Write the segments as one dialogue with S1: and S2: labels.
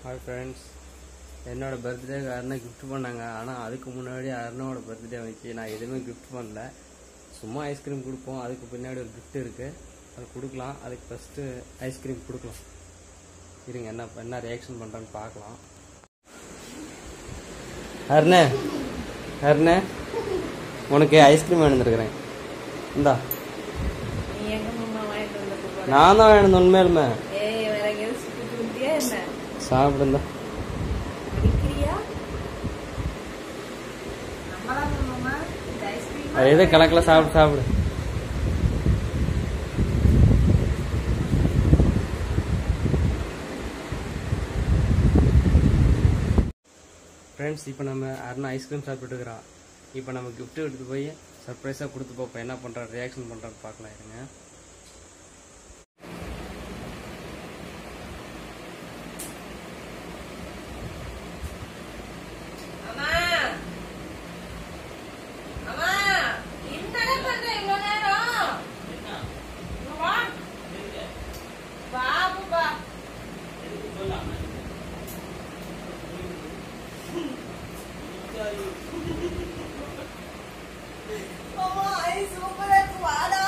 S1: Hi friends என்னோட பர்த்டேக்கு Aruna gift பண்ணாங்க ஆனால் அதுக்கு முன்னாடி அருணாவோட பர்த்டே வந்துச்சு நான் எதுவுமே கிஃப்ட் பண்ணல சும்மா ஐஸ்கிரீம் கொடுப்போம் அதுக்கு பின்னாடி ஒரு gift இருக்குது அது கொடுக்கலாம் அதுக்கு ஃபஸ்ட்டு ஐஸ்கிரீம் கொடுக்கலாம் இருங்க என்ன என்ன ரியாக்ஷன் பண்ணுறான்னு பார்க்கலாம் அருணே அருணே உனக்கு ஐஸ்கிரீம் வேணுந்துருக்குறேன் இந்தா
S2: நீ எங்க மாமா வாங்கிட்டு வந்து போற
S1: நான் தான் வேணும் உண்மையிலுமே
S2: ஏய் வேற எங்கேயாவது சுத்தி கும்பிட்டியா என்ன
S1: சாப்பிடுந்தா
S2: அடிக்கிறியா நம்மளா மாமா இந்த ஐஸ்கிரீம்
S1: அது எது கணக்கில் சாப்பிடு சாப்பிடு ஃப்ரெண்ட்ஸ் இப்போ நம்ம அருணா ஐஸ்கிரீம் சாப்பிட்டுருக்குறான் இப்போ நம்ம gift எடுத்து போய் சர்ப்ரைஸாக கொடுத்து பார்ப்போம் என்ன பண்ணுறான் ரியாக்ஷன் பண்ணுறான்னு பார்க்கலாம் இருங்க
S2: அம்மா அம்மா என்னடா பண்ற இவ்வளவு நேரம் இங்க வா பாபுபா அம்மா ஐ சூப்பரா இருக்கு வாடா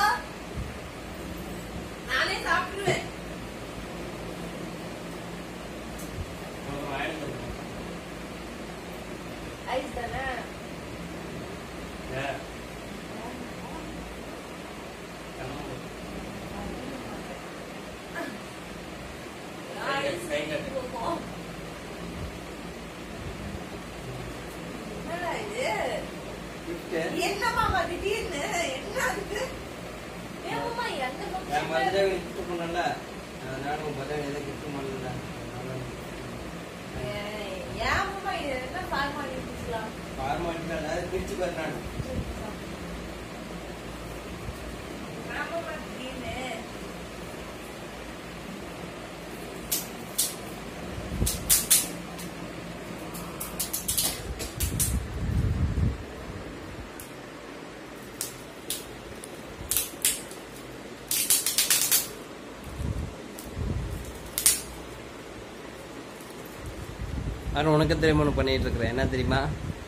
S2: நானே சாப்பிடுவேன் ஐஸ் தானே ஐஸ் போகும் என்னடா இது என்ன மாமா திடீர்னு என்ன அதுக்கு ஏன் மாமா எந்த
S1: என்
S2: பக்கம்
S1: பர்த்டே gift பண்ணல அதனால உன் பர்த்டே எதுவும் gift பண்ணல அதனால
S2: ஏய், ஏன் மாமா இது என்ன ஃபார்மாலிட்டிஸ்லாம்
S1: ஃபார்மாலிட்டி அதாவது பிரிச்சு பாரு நான்
S2: மாமா திடீர்னு
S1: ஆனால் உனக்கு தெரியுமா நான் பண்ணிட்டு இருக்கிறேன் என்ன தெரியுமா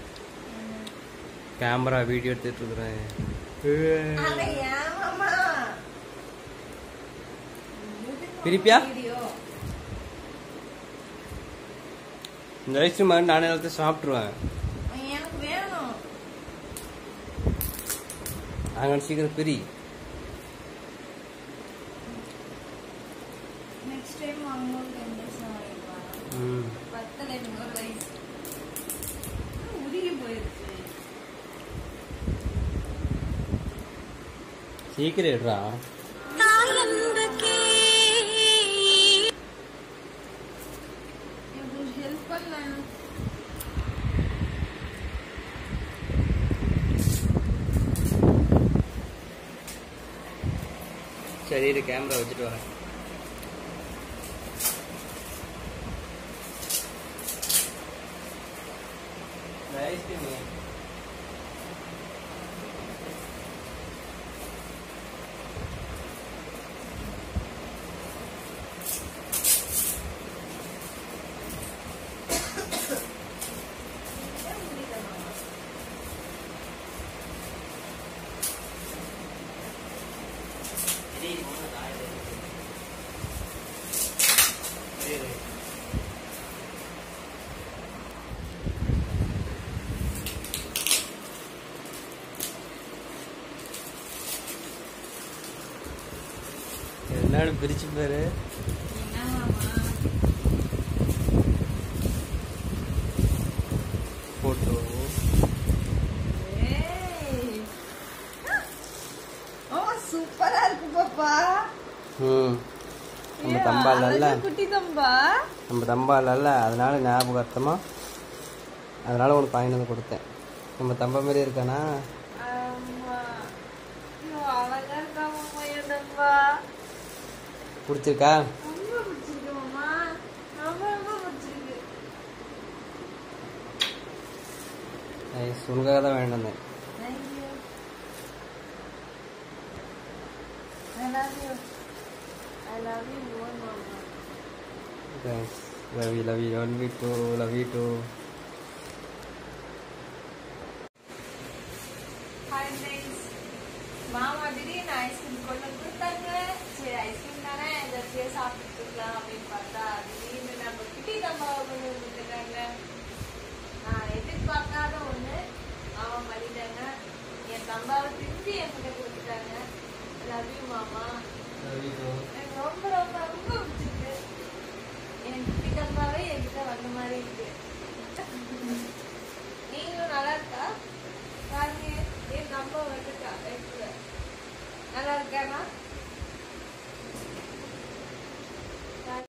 S1: கேமரா வீடியோ எடுத்துட்டு இருக்கிறேன்
S2: அட ஏன் மாமா
S1: பிரிப்பியா?
S2: வீடியோ
S1: இந்த ஐஸ்கிரீம் மாதிரி நானே எல்லாத்தையும் சாப்பிட்ருவேன்
S2: எனக்கு வேணும்
S1: அங்கே சீக்கிரம் பிரி
S2: நெக்ஸ்ட் டைம் அம்மாவுக்கு எந்த வாங்கிப்பா
S1: ம்
S2: பத்தல இன்னொரு வயசு உருகி போயிருச்சு
S1: சீக்கிரம் எடுறா
S2: எனக்கு ஹெல்ப் பண்ண
S1: சரி இரு கேமரா வச்சுட்டு வரேன் ஐஸ்கிரீம் என்னன்னு பிரிச்சு பாரு
S2: என்ன மாமா
S1: போட்டோ
S2: ஏய் ஓ சூப்பரா இருக்கு பாப்பா
S1: ம் நம்ம
S2: ஏய்,
S1: தம்பால் அல்ல
S2: அழகு குட்டி தம்பா
S1: நம்ம தம்பால் அல்ல அதனால ஞாபகார்த்தமா அதனால உனக்கு வாங்கிட்டு வந்து கொடுத்தேன் நம்ம தம்பா மாதிரி இருக்கானா
S2: ஆமா ஐயோ, அழகா இருக்கா மாமா என் தம்பா
S1: பிடிச்சிருக்கா
S2: ரொம்ப பிடிச்சிருக்கு மாமா ரொம்ப ரொம்ப பிடிச்சிருக்கு
S1: நைஸ் உனக்காக தான் வாங்கிட்டு வந்தேன்
S2: Thank you. I love you. I love you more, mama.
S1: Thanks love you love you love you too love you too
S2: hi friends மாமா திடீர்னு ஐஸ்கிரீம் கொண்டு வந்து கொடுத்தாங்க சரி ஐஸ்கிரீம் தானே ஏதாச்சும் சாப்பிட்டு இருக்கலாம் அப்படின்னு பார்த்தா திடீர்னு நம்ம கிட்டி தம்பாவை கொண்டு வந்து கொடுத்துருக்காங்க நான் எதிர்பார்க்காத ஒண்ணு மாமா பண்ணிட்டாங்க என் தம்பாவை திருப்பி என்கிட்ட கொடுத்துட்டாங்க லவ் யூ மாமா
S1: லவ் யூ டூ
S2: எனக்கு ரொம்ப ரொம்ப ரொம்ப பிடிச்சிருக்கு என் கிட்டி தம்பாவே என்கிட்ட வந்த மாதிரி இருக்கு